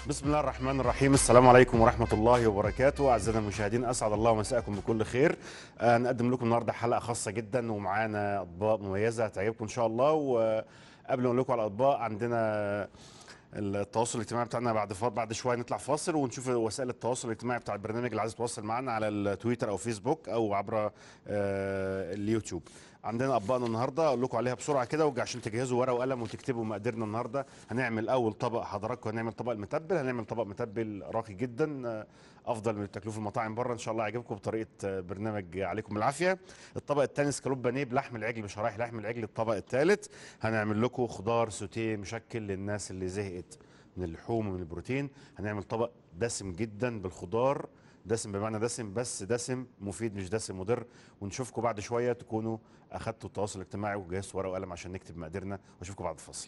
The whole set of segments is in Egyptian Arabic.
بسم الله الرحمن الرحيم السلام عليكم ورحمة الله وبركاته أعزائنا المشاهدين أسعد الله مساءكم بكل خير آه، نقدم لكم النهاردة حلقة خاصة جدا ومعانا أطباق مميزة هتعجبكم إن شاء الله وقبل ما أقول لكم على الأطباق عندنا التواصل الاجتماعي بتاعنا بعد ف... بعد شويه نطلع فاصل ونشوف وسائل التواصل الاجتماعي بتاع البرنامج اللي عايز يتواصل معنا على التويتر او فيسبوك او عبر آه، اليوتيوب عندنا اطباقنا النهارده اقول لكم عليها بسرعه كده وج- عشان تجهزوا ورقه وقلم وتكتبوا مقاديرنا النهارده هنعمل اول طبق حضراتكم هنعمل طبق المتبل هنعمل طبق متبل راقي جدا آه، افضل من اللي بتاكلوه في المطاعم بره ان شاء الله يعجبكم بطريقه آه، برنامج عليكم بالعافيه الطبق الثاني سكالوب بانيه بلحم العجل بشرايح لحم العجل الطبق الثالث هنعمل لكم خضار سوتيه مشكل للناس اللي زهقت من اللحوم ومن البروتين هنعمل طبق دسم جدا بالخضار دسم بمعنى دسم بس دسم مفيد مش دسم مضر ونشوفكم بعد شويه تكونوا اخدتوا التواصل الاجتماعي وجهزتوا ورقه وقلم عشان نكتب مقاديرنا واشوفكم بعد الفاصل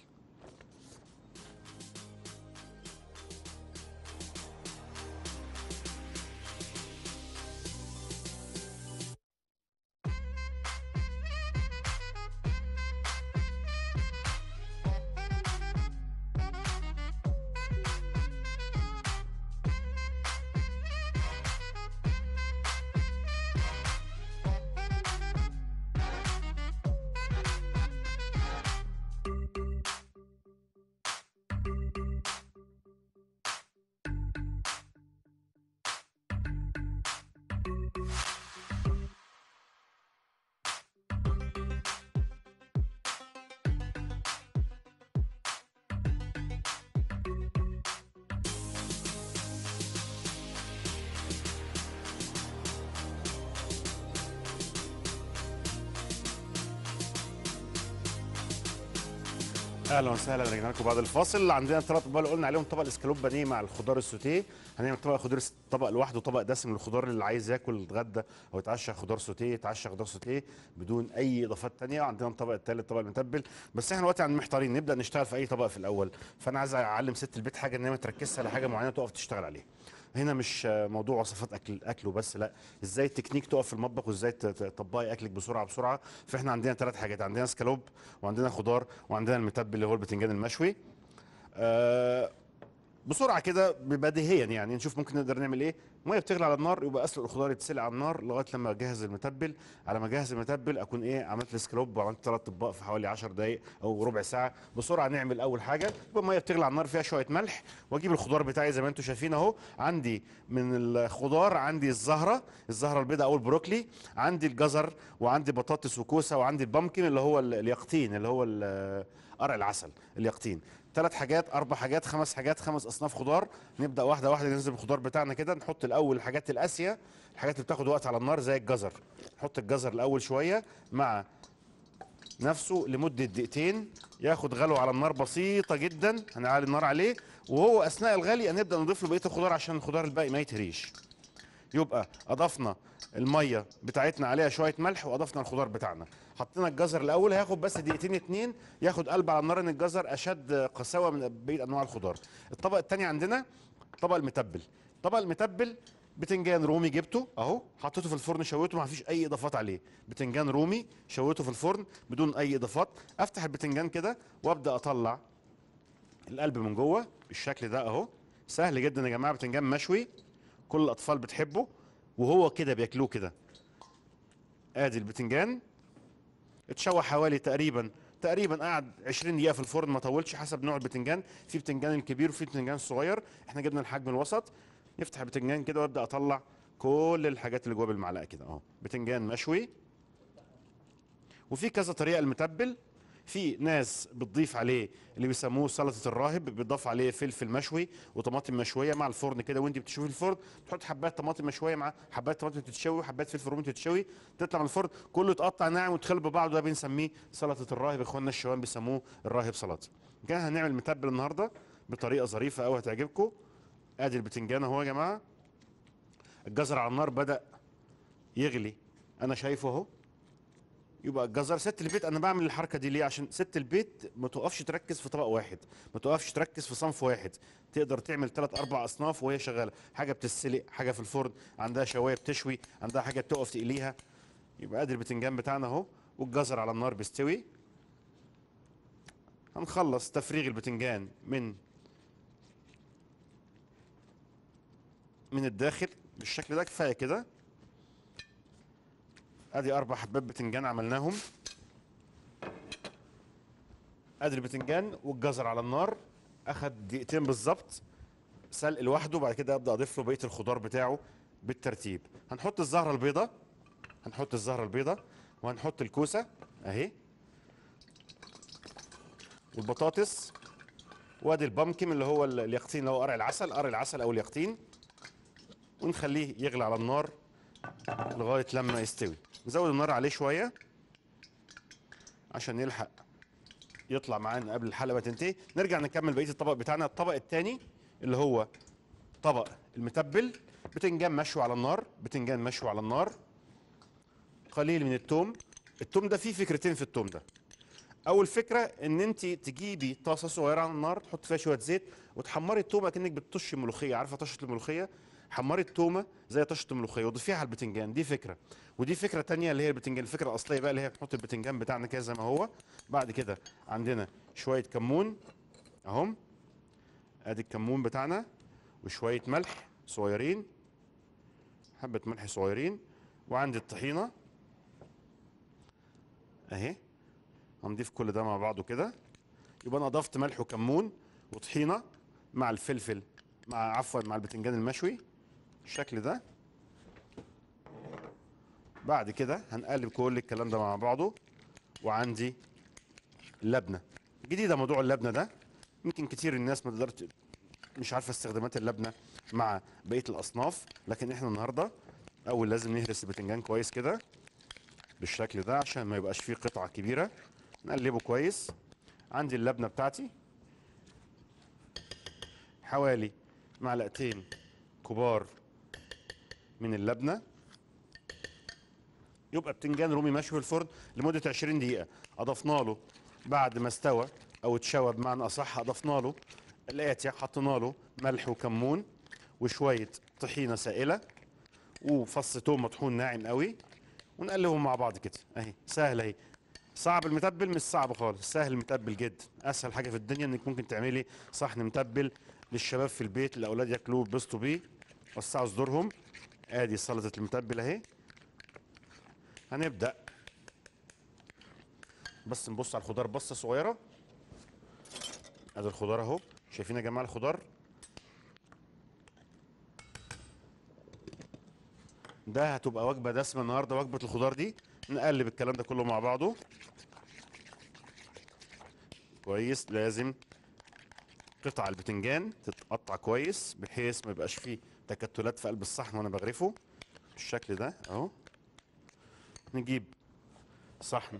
اهلا وسهلا رجعنا لكم بعد الفاصل عندنا ثلاث اطباق اللي قلنا عليهم طبق الاسكالوب بانيه مع الخضار السوتيه هنعمل طبق خضار طبق لوحده طبق دسم للخضار اللي عايز ياكل يتغدى او يتعشى خضار سوتيه يتعشى خضار سوتيه بدون اي اضافات تانية عندنا الطبق الثالث طبق المتبل بس احنا دلوقتي عن محتارين نبدا نشتغل في اي طبق في الاول فانا عايز اعلم ست البيت حاجه ان هي ما تركزش على حاجه معينه تقف تشتغل عليها هنا مش موضوع وصفات اكل اكل وبس لا ازاي التكنيك تقف في المطبخ وازاي ت- ت- تطبقي اكلك بسرعه بسرعه فاحنا عندنا ثلاث حاجات عندنا سكالوب وعندنا خضار وعندنا المتبل اللي هو البتنجان المشوي آه بسرعه كده بديهيا يعني نشوف ممكن نقدر نعمل ايه ميه بتغلي على النار يبقى اسلق الخضار يتسلق على النار لغايه لما اجهز المتبل على ما اجهز المتبل اكون ايه عملت السكروب وعملت ثلاث اطباق في حوالي 10 دقائق او ربع ساعه بسرعه نعمل اول حاجه يبقى الميه بتغلي على النار فيها شويه ملح واجيب الخضار بتاعي زي ما انتم شايفين اهو عندي من الخضار عندي الزهره الزهره البيضاء او البروكلي عندي الجزر وعندي بطاطس وكوسه وعندي البامكن اللي هو ال- اليقطين اللي هو ال- قرع العسل اليقطين ثلاث حاجات اربع حاجات خمس حاجات خمس اصناف خضار نبدا واحده واحده ننزل بالخضار بتاعنا كده نحط الاول الحاجات القاسيه الحاجات اللي بتاخد وقت على النار زي الجزر نحط الجزر الاول شويه مع نفسه لمده دقيقتين ياخد غلو على النار بسيطه جدا هنعلي النار عليه وهو اثناء الغلي هنبدا نضيف له بقيه الخضار عشان الخضار الباقي ما يتهريش يبقى اضفنا الميه بتاعتنا عليها شويه ملح واضفنا الخضار بتاعنا حطينا الجزر الاول هياخد بس دقيقتين اتنين ياخد قلب على النار ان الجزر اشد قساوه من بقيه انواع الخضار الطبق الثاني عندنا طبق المتبل طبق المتبل بتنجان رومي جبته اهو حطيته في الفرن شويته ما فيش اي اضافات عليه بتنجان رومي شويته في الفرن بدون اي اضافات افتح البتنجان كده وابدا اطلع القلب من جوه بالشكل ده اهو سهل جدا يا جماعه بتنجان مشوي كل الاطفال بتحبه وهو كده بياكلوه كده ادي البتنجان اتشوح حوالي تقريبا تقريبا قعد 20 دقيقه في الفرن ما طولش حسب نوع البتنجان في بتنجان الكبير وفي بتنجان الصغير احنا جبنا الحجم الوسط نفتح البتنجان كده وابدا اطلع كل الحاجات اللي جوه بالمعلقه كده اهو بتنجان مشوي وفي كذا طريقه المتبل في ناس بتضيف عليه اللي بيسموه سلطه الراهب بتضاف عليه فلفل مشوي وطماطم مشويه مع الفرن كده وانت بتشوفي الفرن تحط حبات طماطم مشويه مع حبات طماطم تتشوي وحبات فلفل رومي تتشوي تطلع من الفرن كله يتقطع ناعم وتخلط ببعضه ده بنسميه سلطه الراهب اخواننا الشوام بيسموه الراهب سلطه كان هنعمل متبل النهارده بطريقه ظريفه قوي هتعجبكم ادي البتنجان اهو يا جماعه الجزر على النار بدا يغلي انا شايفه اهو يبقى الجزر ست البيت انا بعمل الحركه دي ليه عشان ست البيت ما توقفش تركز في طبق واحد ما توقفش تركز في صنف واحد تقدر تعمل ثلاث اربع اصناف وهي شغاله حاجه بتتسلق حاجه في الفرن عندها شوايه بتشوي عندها حاجه بتقف تقليها يبقى ادي البتنجان بتاعنا اهو والجزر على النار بيستوي هنخلص تفريغ البتنجان من من الداخل بالشكل ده كفايه كده ادي اربع حبات بتنجان عملناهم ادي البتنجان والجزر على النار اخد دقيقتين بالظبط سلق لوحده بعد كده ابدا اضيف له بقيه الخضار بتاعه بالترتيب هنحط الزهره البيضاء هنحط الزهره البيضاء وهنحط الكوسه اهي والبطاطس وادي البامكم اللي هو ال- اليقطين اللي هو قرع العسل قرع العسل او اليقطين ونخليه يغلي على النار لغايه لما يستوي نزود النار عليه شويه عشان يلحق يطلع معانا قبل الحلقه ما تنتهي نرجع نكمل بقيه الطبق بتاعنا الطبق الثاني اللي هو طبق المتبل بتنجان مشوي على النار بتنجان مشوي على النار قليل من التوم التوم ده فيه فكرتين في التوم ده اول فكره ان انت تجيبي طاسه صغيره على النار تحط فيها شويه زيت وتحمري التومه كانك بتطشي ملوخيه عارفه طشه الملوخيه حمري التومه زي طشه الملوخيه وضيفيها على البتنجان دي فكره ودي فكره تانية اللي هي البتنجان الفكره الاصليه بقى اللي هي بنحط البتنجان بتاعنا كده زي ما هو بعد كده عندنا شويه كمون اهم ادي الكمون بتاعنا وشويه ملح صغيرين حبه ملح صغيرين وعندي الطحينه اهي هنضيف كل ده مع بعضه كده يبقى انا اضفت ملح وكمون وطحينه مع الفلفل مع عفوا مع البتنجان المشوي بالشكل ده بعد كده هنقلب كل الكلام ده مع بعضه وعندي اللبنه جديده موضوع اللبنه ده يمكن كتير الناس ما تقدرش مش عارفه استخدامات اللبنه مع بقيه الاصناف لكن احنا النهارده اول لازم نهرس البتنجان كويس كده بالشكل ده عشان ما يبقاش فيه قطعه كبيره نقلبه كويس عندي اللبنه بتاعتي حوالي معلقتين كبار من اللبنه يبقى بتنجان رومي مشوي في الفرن لمده 20 دقيقه اضفنا له بعد ما استوى او اتشوى بمعنى اصح اضفنا له الاتي حطينا له ملح وكمون وشويه طحينه سائله وفص توم مطحون ناعم قوي ونقلبهم مع بعض كده اهي سهله اهي صعب المتبل مش صعب خالص سهل المتبل جدا اسهل حاجه في الدنيا انك ممكن تعملي صحن متبل للشباب في البيت الاولاد ياكلوه ويتبسطوا بيه وسعوا صدورهم ادي سلطه المتبل اهي هنبدا بس نبص على الخضار بصه صغيره ادي الخضار اهو شايفين يا جماعه الخضار ده هتبقى وجبه دسمه النهارده وجبه الخضار دي نقلب الكلام ده كله مع بعضه كويس لازم قطع البتنجان تتقطع كويس بحيث ما يبقاش فيه تكتلات في قلب الصحن وانا بغرفه بالشكل ده اهو نجيب صحن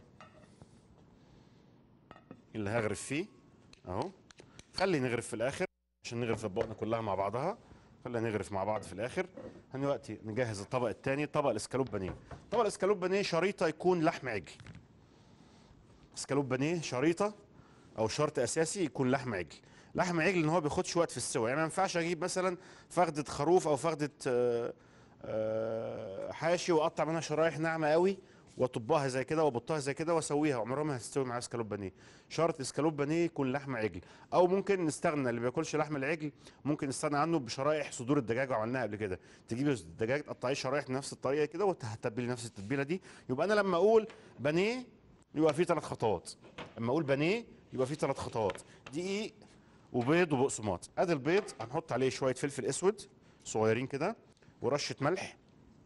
اللي هغرف فيه اهو خلي نغرف في الاخر عشان نغرف اطباقنا كلها مع بعضها خلينا نغرف مع بعض في الاخر دلوقتي نجهز الطبق الثاني طبق الاسكالوب بانيه طبق الاسكالوب بانيه شريطه يكون لحم عجل اسكالوب بانيه شريطه او شرط اساسي يكون لحم عجل لحم عجل ان هو بياخدش وقت في السوا يعني ما ينفعش اجيب مثلا فخده خروف او فخده آه، آه، حاشي واقطع منها شرايح ناعمه قوي واطبها زي كده وابطها زي كده واسويها عمرها ما هتستوي معايا اسكالوب بانيه شرط اسكالوب بانيه يكون لحم عجل او ممكن نستغنى اللي بياكلش لحم العجل ممكن نستغنى عنه بشرايح صدور الدجاج وعملناها قبل كده تجيبي الدجاج تقطعيه شرايح نفس الطريقه كده وتتبلي نفس التتبيله دي يبقى انا لما اقول بانيه يبقى فيه ثلاث خطوات اما اقول بانيه يبقى فيه ثلاث خطوات دقيق وبيض وبقسماط ادي البيض هنحط عليه شويه فلفل اسود صغيرين كده ورشه ملح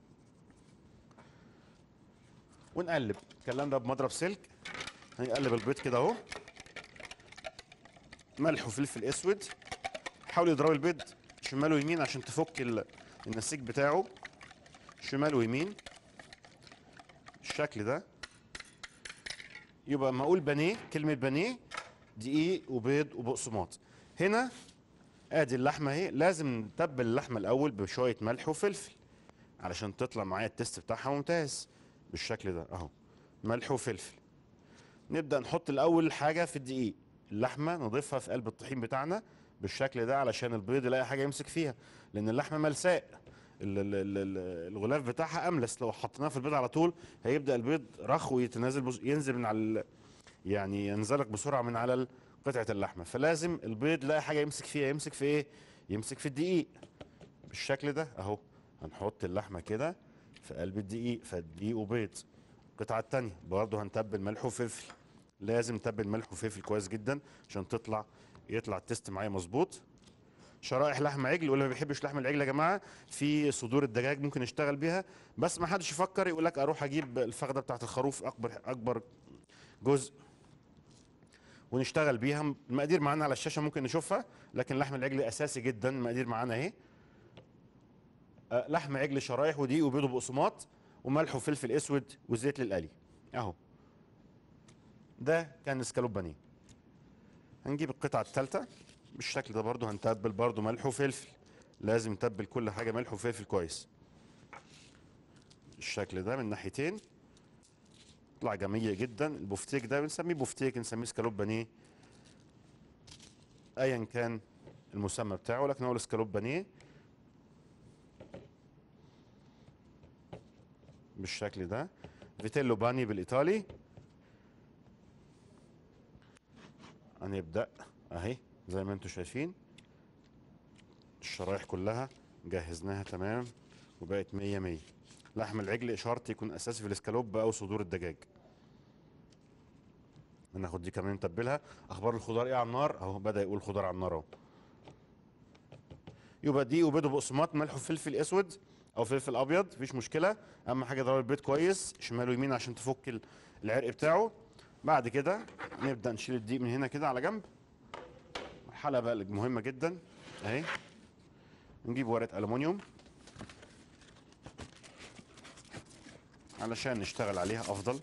ونقلب الكلام ده بمضرب سلك هنقلب البيض كده اهو ملح وفلفل اسود حاولوا يضربوا البيض شمال ويمين عشان تفك ال- النسيج بتاعه شمال ويمين الشكل ده يبقى اما اقول بانيه كلمه بانيه دقيق وبيض وبقسماط هنا ادي اللحمه اهي لازم نتبل اللحمه الاول بشويه ملح وفلفل علشان تطلع معايا التست بتاعها ممتاز بالشكل ده اهو ملح وفلفل نبدا نحط الاول حاجه في الدقيق اللحمه نضيفها في قلب الطحين بتاعنا بالشكل ده علشان البيض يلاقي حاجه يمسك فيها لان اللحمه ملساء ال- ال- ال- ال- الغلاف بتاعها املس لو حطيناه في البيض على طول هيبدا البيض رخو يتنازل بس- ينزل من على ال- يعني ينزلق بسرعه من على ال- قطعه اللحمه فلازم البيض يلاقي حاجه يمسك فيها يمسك في ايه يمسك في الدقيق بالشكل ده اهو هنحط اللحمه كده في قلب الدقيق فالدقيق وبيض القطعه التانية برضه هنتبل ملح وفلفل لازم نتبل ملح وفلفل كويس جدا عشان تطلع يطلع التست معايا مظبوط شرائح لحم عجل واللي ما بيحبش لحم العجل يا جماعه في صدور الدجاج ممكن نشتغل بيها بس ما حدش يفكر يقول لك اروح اجيب الفخده بتاعت الخروف اكبر اكبر جزء ونشتغل بيها المقادير معانا على الشاشه ممكن نشوفها لكن لحم العجل اساسي جدا المقادير معانا اهي آه، لحم عجل شرايح ودقيق وبيض وبقسماط وملح وفلفل اسود وزيت للقلي اهو ده كان اسكالوب بانيه هنجيب القطعه الثالثه بالشكل ده برضو هنتبل برضو ملح وفلفل لازم نتبل كل حاجه ملح وفلفل كويس الشكل ده من ناحيتين يطلع جميل جدا البفتيك ده بنسميه بفتيك نسميه اسكالوب بانيه ايا كان المسمى بتاعه لكن هو الاسكالوب بانيه بالشكل ده فيتيلو باني بالايطالي هنبدا اهي زي ما انتم شايفين الشرايح كلها جهزناها تمام وبقت مية مية لحم العجل شرط يكون اساسي في الاسكالوب او صدور الدجاج هناخد دي كمان نتبلها اخبار الخضار ايه على النار اهو بدا يقول خضار على النار اهو يبقى دي وبيض وبقسماط ملح وفلفل اسود او فلفل ابيض مفيش مشكله اهم حاجه ضرب البيض كويس شمال ويمين عشان تفك ال- العرق بتاعه بعد كده نبدا نشيل الدقيق من هنا كده على جنب مرحله بقى مهمه جدا اهي نجيب ورقه الومنيوم علشان نشتغل عليها افضل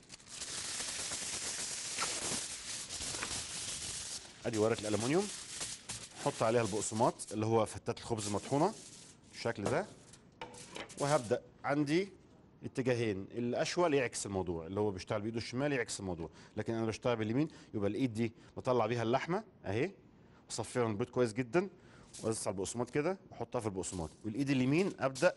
ادي ورقه الالومنيوم نحط عليها البقسماط اللي هو فتات الخبز المطحونه بالشكل ده وهبدا عندي اتجاهين الاشول يعكس الموضوع اللي هو بيشتغل بايده الشمال يعكس الموضوع لكن انا بشتغل باليمين يبقى الايد دي بطلع بيها اللحمه اهي وصفيها من البيض كويس جدا وازس على البقسماط كده واحطها في البقسماط والايد اليمين ابدا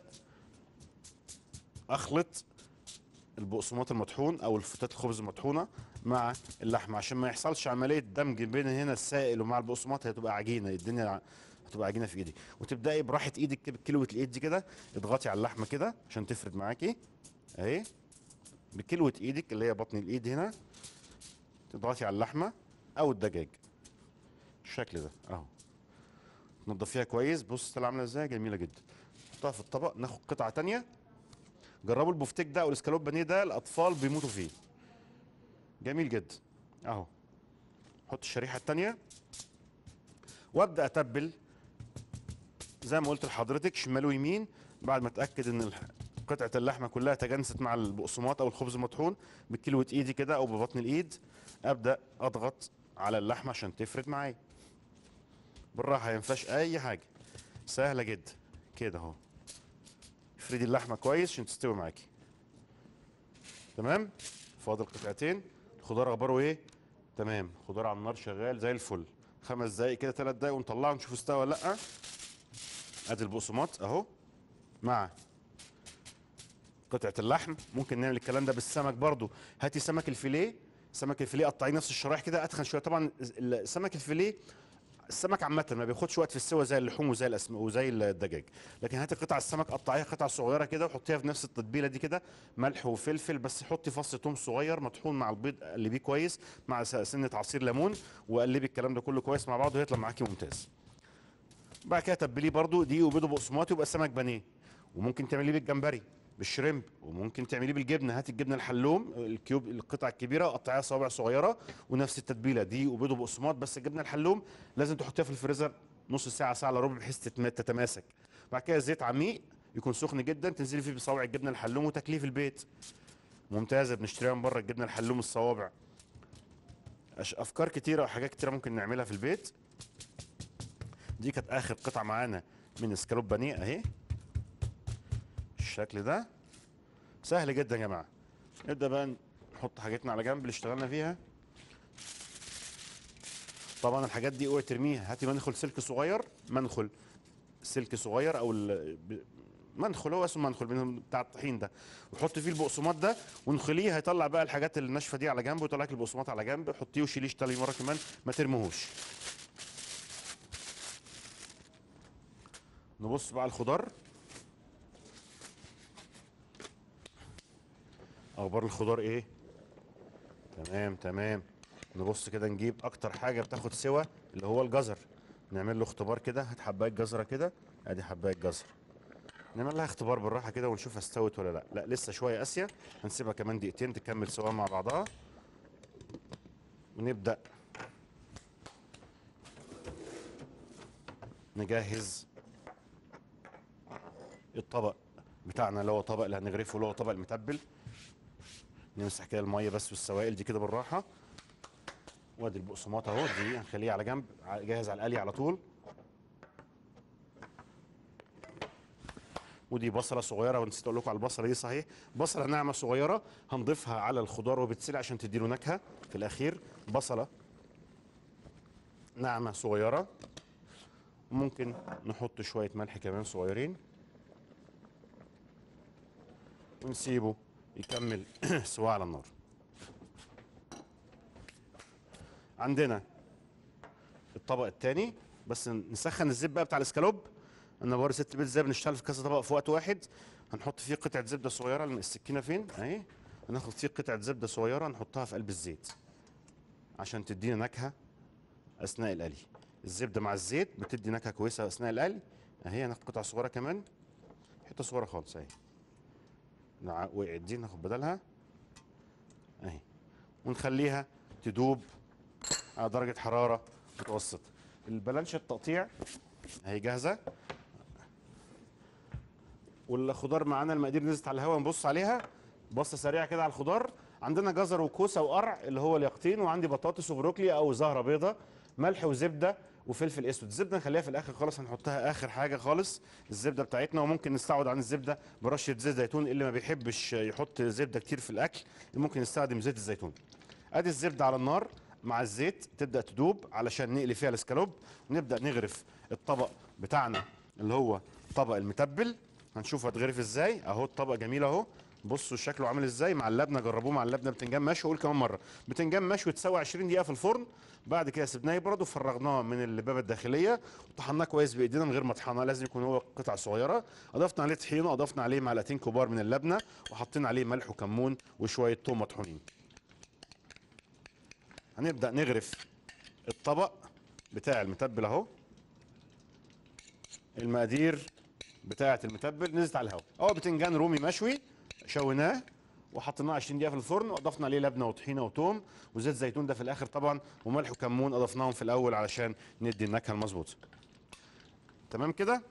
اخلط البقسماط المطحون او الفتات الخبز المطحونه مع اللحمه عشان ما يحصلش عمليه دمج بين هنا السائل ومع البقسماط هتبقى عجينه الدنيا هتبقى عجينه في ايدي وتبداي براحه ايدك كده بكلوه الايد دي كده اضغطي على اللحمه كده عشان تفرد معاكي اهي بكلوه ايدك اللي هي بطن الايد هنا تضغطي على اللحمه او الدجاج بالشكل ده اهو تنضفيها كويس بص طلع عامله ازاي جميله جدا نحطها في الطبق ناخد قطعه تانية جربوا البفتيك ده او الاسكالوب بانيه ده الاطفال بيموتوا فيه جميل جدا اهو حط الشريحه التانية وابدا اتبل زي ما قلت لحضرتك شمال ويمين بعد ما اتاكد ان الح- قطعه اللحمه كلها تجانست مع البقسماط او الخبز المطحون بكلوه ايدي كده او ببطن الايد ابدا اضغط على اللحمه عشان تفرد معايا بالراحه ينفعش اي حاجه سهله جدا كده اهو افردي اللحمه كويس عشان تستوي معاكي تمام فاضل قطعتين الخضار اخباره ايه تمام خضار على النار شغال زي الفل خمس دقايق كده ثلاث دقايق ونطلعه نشوف استوى ولا لا ادي البقسماط اهو مع قطعه اللحم ممكن نعمل الكلام ده بالسمك برضو هاتي سمك الفيليه سمك الفيليه قطعيه نفس الشرايح كده اتخن شويه طبعا السمك الفيليه السمك عامة ما بياخدش وقت في السوا زي اللحوم وزي الاسماك وزي الدجاج، لكن هاتي قطع السمك قطعيها قطع صغيرة كده وحطيها في نفس التتبيلة دي كده ملح وفلفل بس حطي فص ثوم صغير مطحون مع البيض قلبيه كويس مع س- سنة عصير ليمون وقلبي الكلام ده كله كويس مع بعضه هيطلع معاكي ممتاز. بعد كده تبليه برده دقيق وبيض وبقسماط يبقى سمك بانيه وممكن تعمليه بالجمبري بالشريمب وممكن تعمليه بالجبنه هاتي الجبنه الحلوم الكيوب القطع الكبيره قطعيها صوابع صغيره ونفس التتبيله دقيق وبيض وبقسماط بس الجبنه الحلوم لازم تحطيها في الفريزر نص ساعه ساعه الا ربع بحيث تتم- تتماسك بعد كده زيت عميق يكون سخن جدا تنزلي فيه بصوابع الجبنه الحلوم وتاكليه في البيت ممتازه بنشتريها من بره الجبنه الحلوم الصوابع أش- افكار كتيره وحاجات كتيره ممكن نعملها في البيت دي كانت اخر قطعه معانا من اسكالوب بانيه اهي الشكل ده سهل جدا يا جماعه نبدا بقى نحط حاجتنا على جنب اللي اشتغلنا فيها طبعا الحاجات دي اوعي ترميها هاتي منخل سلك صغير منخل سلك صغير او ال- ب- منخل هو اسمه منخل من بتاع الطحين ده وحط فيه البقسماط ده ونخليه هيطلع بقى الحاجات الناشفه دي على جنب ويطلع لك البقسماط على جنب حطيه وشيليه اشتغلي مره كمان ما ترموهوش نبص بقى على الخضار اخبار الخضار ايه تمام تمام نبص كده نجيب اكتر حاجه بتاخد سوا اللي هو الجزر نعمل له اختبار كده هات حبايه جزره كده ادي حبايه جزر نعمل لها اختبار بالراحه كده ونشوف استوت ولا لا لا لسه شويه قاسيه هنسيبها كمان دقيقتين تكمل سوا مع بعضها ونبدا نجهز الطبق بتاعنا اللي هو طبق اللي هنغرفه اللي هو طبق المتبل نمسح كده الميه بس والسوائل دي كده بالراحه وادي البقسماط اهو دي هنخليه على جنب ع- جاهز على القلي على طول ودي بصله صغيره ونسيت اقول لكم على البصله دي صحيح بصله ناعمه صغيره هنضيفها على الخضار وبتسيل عشان تديله نكهه في الاخير بصله ناعمه صغيره ممكن نحط شويه ملح كمان صغيرين ونسيبه يكمل سواء على النار عندنا الطبق الثاني بس نسخن الزيت بقى بتاع الاسكالوب انا بوري ست بيت ازاي بنشتغل في كذا طبق في وقت واحد هنحط فيه قطعه زبده صغيره لان السكينه فين اهي هناخد فيه قطعه زبده صغيره نحطها في قلب الزيت عشان تدينا نكهه اثناء القلي الزبده مع الزيت بتدي نكهه كويسه اثناء القلي اهي هناخد قطعه صغيره كمان حته صغيره خالص اهي نع- وقعت دي ناخد بدلها اهي ونخليها تدوب على درجه حراره متوسطه البلانشه التقطيع اهي جاهزه والخضار معانا المقادير نزلت على الهواء نبص عليها بصه سريعه كده على الخضار عندنا جزر وكوسه وقرع اللي هو اليقطين وعندي بطاطس وبروكلي او زهره بيضه ملح وزبده وفلفل اسود الزبده نخليها في الاخر خالص هنحطها اخر حاجه خالص الزبده بتاعتنا وممكن نستعوض عن الزبده برشه زيت زيتون اللي ما بيحبش يحط زبده كتير في الاكل ممكن يستخدم زيت الزيتون ادي الزبده على النار مع الزيت تبدا تدوب علشان نقلي فيها الاسكالوب ونبدا نغرف الطبق بتاعنا اللي هو طبق المتبل هنشوف هتغرف ازاي اهو الطبق جميل اهو بصوا شكله عامل ازاي مع اللبنه جربوه مع اللبنه بتنجان مشوي قول كمان مره بتنجان مشوي تسوي 20 دقيقه في الفرن بعد كده سيبناه يبرد وفرغناه من البابه الداخليه وطحناه كويس بايدينا من غير ما طحناه لازم يكون هو قطع صغيره اضفنا عليه طحينه اضفنا عليه معلقتين كبار من اللبنه وحطينا عليه ملح وكمون وشويه توم مطحونين هنبدا نغرف الطبق بتاع المتبل اهو المقادير بتاعه المتبل نزلت على الهواء اهو بتنجان رومي مشوي شويناه وحطيناه 20 دقيقه في الفرن واضفنا عليه لبنه وطحينه وتوم وزيت زيتون ده في الاخر طبعا وملح وكمون اضفناهم في الاول علشان ندي النكهه المظبوطه تمام كده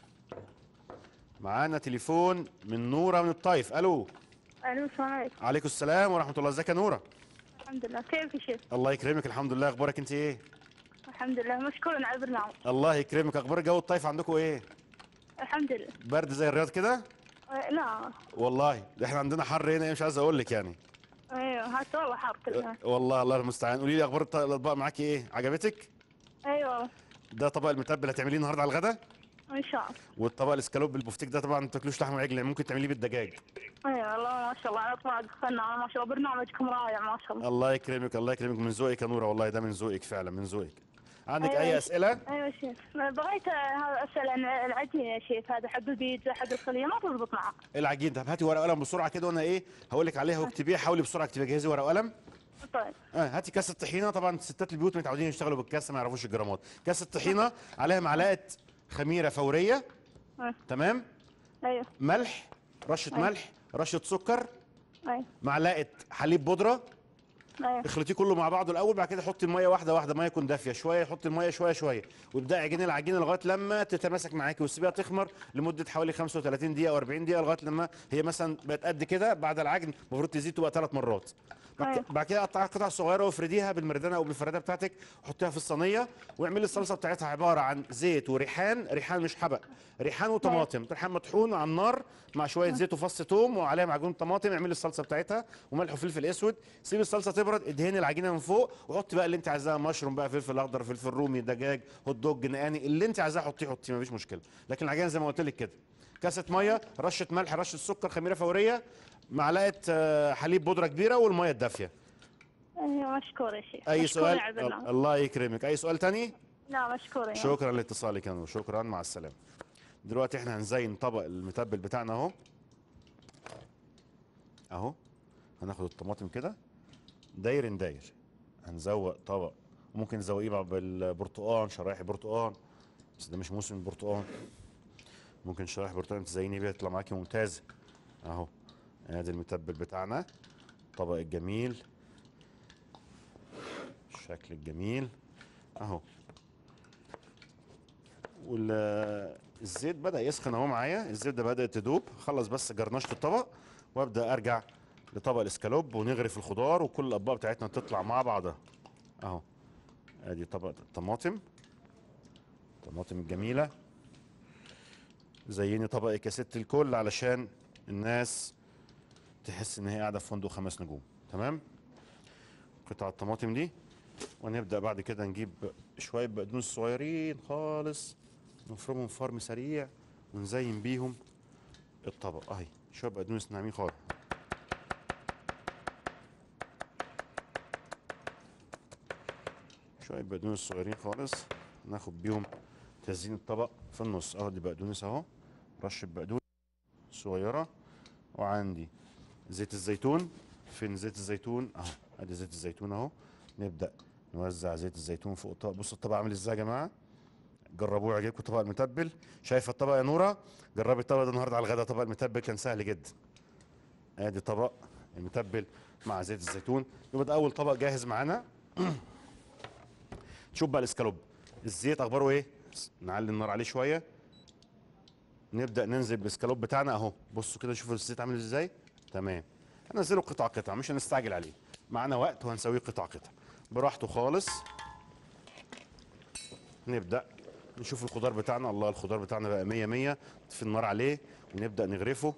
معانا تليفون من نوره من الطايف الو الو السلام عليكم عليكم السلام ورحمه الله ازيك يا نوره الحمد لله كيف يا شيخ الله يكرمك الحمد لله اخبارك انت ايه الحمد لله مشكور على البرنامج الله يكرمك اخبار جو الطايف عندكم ايه الحمد لله برد زي الرياض كده آه، لا والله ده احنا عندنا حر هنا مش عايز اقول لك يعني ايوه هات والله حار كلها والله الله المستعان قولي لي اخبار الط- الاطباق معاكي ايه عجبتك ايوه ده طبق المتبل هتعمليه النهارده على الغدا ان شاء الله والطبق الاسكالوب بالبفتيك ده طبعا ما تاكلوش لحم عجل يعني ممكن تعمليه بالدجاج ايوه والله ما شاء الله على اطباق فنان ما شاء الله برنامجكم رائع ما شاء الله الله يكرمك الله يكرمك من ذوقك يا نوره والله ده من ذوقك فعلا من ذوقك عندك أيوة. اي اسئله ايوه يا شيخ بغيت آه، هذا اسال عن العجين يا شيخ هذا حق البيتزا حق الخليه ما تضبط معك العجين طب هاتي ورقه وقلم بسرعه كده وانا ايه هقول لك عليها واكتبيها حاولي بسرعه اكتبيها جهزي ورقه وقلم طيب اه هاتي كاسه طحينه طبعا ستات البيوت متعودين يشتغلوا بالكاسه ما يعرفوش الجرامات كاسه طحينه عليها معلقه خميره فوريه آه، تمام ايوه ملح رشه أيوة. ملح رشه سكر ايوه معلقه حليب بودره ايوه اخلطيه كله مع بعضه الاول بعد كده حطي الميه واحده واحده ميه تكون دافيه شويه حطي الميه شويه شويه وابداي عجيني العجينه لغايه لما تتماسك معاكي وتسيبيها تخمر لمده حوالي 35 دقيقه او 40 دقيقه لغايه لما هي مثلا بقت قد كده بعد العجن المفروض تزيد تبقى ثلاث مرات بعد أيوة. بعد كده قطعها قطع صغيره وافرديها بالمردانه او بالفراده بتاعتك وحطيها في الصينيه واعملي الصلصه بتاعتها عباره عن زيت وريحان ريحان مش حبق ريحان وطماطم ريحان مطحون على النار مع شويه زيت وفص توم وعليها معجون طماطم اعملي الصلصه بتاعتها وملح وفلفل اسود سيبي الصلصه تبرد ادهني العجينه من فوق وحطي بقى اللي انت عايزاه مشروم بقى فلفل اخضر فلفل رومي دجاج هوت دوج نقاني اللي انت عايزاه حطيه حطيه مفيش مشكله لكن العجينه زي ما قلت لك كده كاسه ميه رشه ملح رشه سكر خميره فوريه معلقه آه، حليب بودره كبيره والميه الدافيه ايوه مشكور يا شيخ اي مشكور سؤال على البرنامج. الله يكرمك اي سؤال تاني لا مشكور يا شكرا لاتصالك يا نور شكرا مع السلامه دلوقتي احنا هنزين طبق المتبل بتاعنا اهو اهو هناخد الطماطم كده داير داير هنزوق طبق وممكن نزوقيه بقى بالبرتقال شرايح برتقال بس ده مش موسم البرتقال ممكن شرايح برتقال تزيني بيها تطلع معاكي ممتازه اهو ادي المتبل بتاعنا الطبق الجميل الشكل الجميل اهو والزيت بدا يسخن اهو معايا الزبده بدات تدوب خلص بس جرنشت الطبق وابدا ارجع لطبق الاسكالوب ونغرف الخضار وكل الاطباق بتاعتنا تطلع مع بعضها اهو ادي طبق الطماطم الطماطم الجميله زيني طبقك يا ست الكل علشان الناس تحس ان هي قاعده في فندق خمس نجوم تمام قطع الطماطم دي ونبدا بعد كده نجيب شويه بقدونس صغيرين خالص نفرمهم فرم سريع ونزين بيهم الطبق اهي شويه بقدونس ناعمين خالص شويه بقدونس صغيرين خالص ناخد بيهم تزيين الطبق في النص اهو دي بقدونس اهو رشه بقدونس صغيره وعندي زيت الزيتون فين زيت الزيتون اهو ادي زيت الزيتون اهو نبدا نوزع زيت الزيتون فوق الطبق بصوا الطبق عامل ازاي يا جماعه جربوه يعجبكم الطبق المتبل شايفه الطبق يا نوره جربي الطبق ده النهارده على الغداء طبق المتبل كان سهل جدا ادي طبق المتبل مع زيت الزيتون يبقى ده اول طبق جاهز معانا شوف بقى الاسكالوب الزيت اخباره ايه نعلي النار عليه شويه نبدا ننزل بالاسكالوب بتاعنا اهو بصوا كده شوفوا الزيت عامل ازاي تمام هنزله قطع قطع مش هنستعجل عليه معانا وقت وهنسويه قطع قطع براحته خالص نبدا نشوف الخضار بتاعنا الله الخضار بتاعنا بقى 100 100 في النار عليه ونبدا نغرفه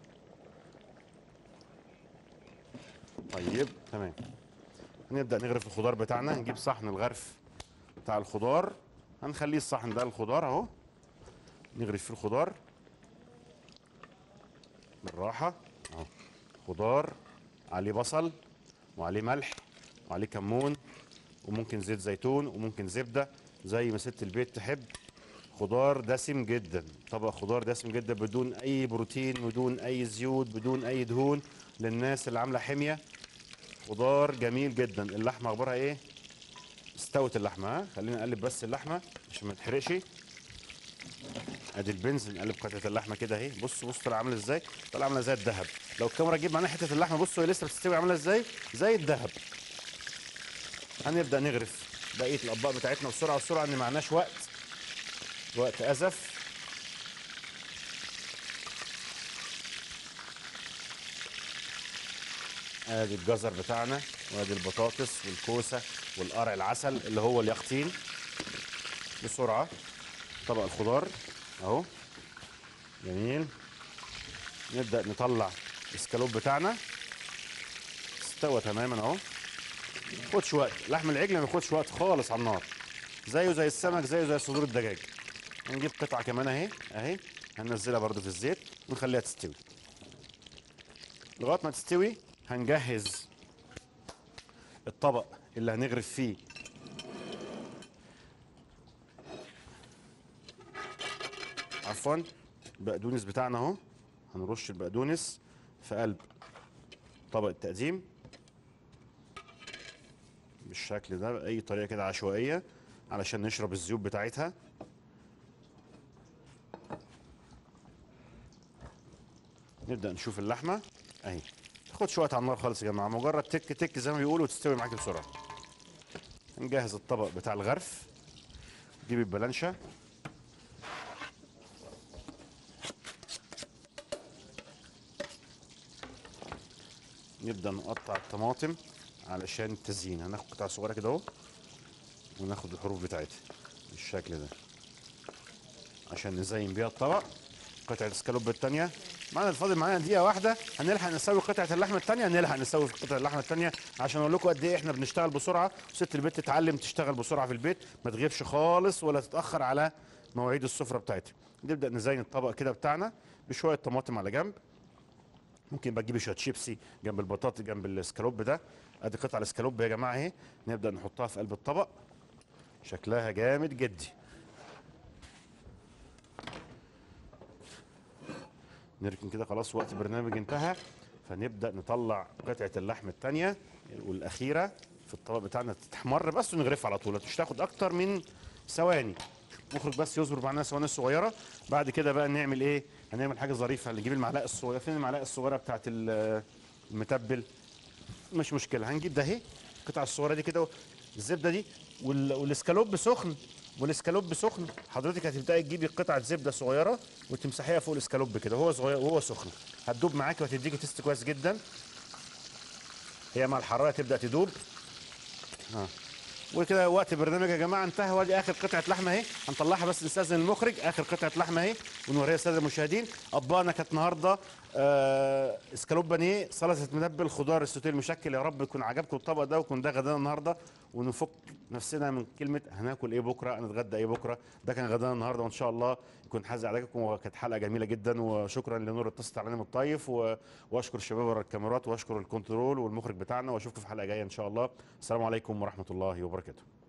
طيب تمام نبدا نغرف الخضار بتاعنا نجيب صحن الغرف بتاع الخضار هنخليه الصحن ده الخضار اهو نغرف فيه الخضار بالراحه اهو خضار عليه بصل وعليه ملح وعليه كمون وممكن زيت زيتون وممكن زبده زي ما ست البيت تحب خضار دسم جدا طبق خضار دسم جدا بدون اي بروتين بدون اي زيوت بدون اي دهون للناس اللي عامله حميه خضار جميل جدا اللحمه اخبارها ايه استوت اللحمه ها خلينا نقلب بس اللحمه عشان ما تحرقش ادي البنز نقلب قطعه اللحمه كده اهي بص بص طلع عامله ازاي طلع عامله زي الذهب لو الكاميرا تجيب معانا حته اللحمه بصوا هي لسه بتستوي عامله ازاي زي الذهب هنبدا نغرف بقيه الاطباق بتاعتنا بسرعه بسرعه ان معناش وقت وقت ازف ادي الجزر بتاعنا وادي البطاطس والكوسه والقرع العسل اللي هو اليقطين بسرعه طبق الخضار اهو جميل نبدا نطلع الاسكالوب بتاعنا استوى تماما اهو خدش وقت لحم العجل ما ياخدش وقت خالص على النار زيه زي السمك زيه زي صدور الدجاج هنجيب قطعه كمان اهي اهي هننزلها برضو في الزيت ونخليها تستوي لغايه ما تستوي هنجهز الطبق اللي هنغرف فيه عفوا البقدونس بتاعنا اهو هنرش البقدونس في قلب طبق التقديم بالشكل ده باي طريقه كده عشوائيه علشان نشرب الزيوت بتاعتها نبدا نشوف اللحمه اهي تاخدش وقت على النار خالص يا جماعه مجرد تك تك زي ما بيقولوا وتستوي معاكي بسرعه نجهز الطبق بتاع الغرف نجيب البلانشه نبدا نقطع الطماطم علشان التزيين هناخد قطع صغيره كده اهو وناخد الحروف بتاعتها بالشكل ده عشان نزين بيها الطبق قطعه الاسكالوب الثانيه معانا الفاضل معانا دقيقه واحده هنلحق نسوي قطعه اللحمه الثانيه نلحق نسوي قطعه اللحمه الثانيه عشان اقول لكم قد ايه احنا بنشتغل بسرعه وست البيت تتعلم تشتغل بسرعه في البيت ما تغيبش خالص ولا تتاخر على مواعيد السفره بتاعتها نبدا نزين الطبق كده بتاعنا بشويه طماطم على جنب ممكن بقى تجيبي شويه شيبسي جنب البطاطا جنب الاسكالوب ده ادي قطع الاسكالوب يا جماعه اهي نبدا نحطها في قلب الطبق شكلها جامد جدي نركن كده خلاص وقت البرنامج انتهى فنبدا نطلع قطعه اللحم الثانيه والاخيره في الطبق بتاعنا تتحمر بس ونغرفها على طول مش تاخد اكتر من ثواني مخرج بس يصبر معانا ثواني صغيره بعد كده بقى نعمل ايه هنعمل حاجه ظريفه نجيب المعلقه الصغيره فين المعلقه الصغيره بتاعت ال- المتبل مش مشكله هنجيب ده اهي القطعه الصغيره دي كده الزبده دي وال- والاسكالوب سخن والاسكالوب سخن حضرتك هتبداي تجيبي قطعه زبده صغيره وتمسحيها فوق الاسكالوب كده وهو صغير وهو سخن هتدوب معاكي وهتديكي تيست كويس جدا هي مع الحراره تبدا تدوب اه وكده وقت البرنامج يا جماعه انتهى وادي اخر قطعه لحمه اهي هنطلعها بس نستاذن المخرج اخر قطعه لحمه اهي ونوريها للساده المشاهدين اطباقنا كانت النهارده آه اسكالوب بانيه سلطه متبل خضار السوتيه المشكل يا رب يكون عجبكم الطبق ده ويكون ده غدانا النهارده ونفك نفسنا من كلمه هناكل ايه بكره هنتغدى ايه بكره ده كان غدانا النهارده وان شاء الله يكون حاز عليكم وكانت حلقه جميله جدا وشكرا لنور اتصلت علينا من الطيف و- واشكر الشباب ورا الكاميرات واشكر الكنترول والمخرج بتاعنا واشوفكم في حلقه جايه ان شاء الله السلام عليكم ورحمه الله وبركاته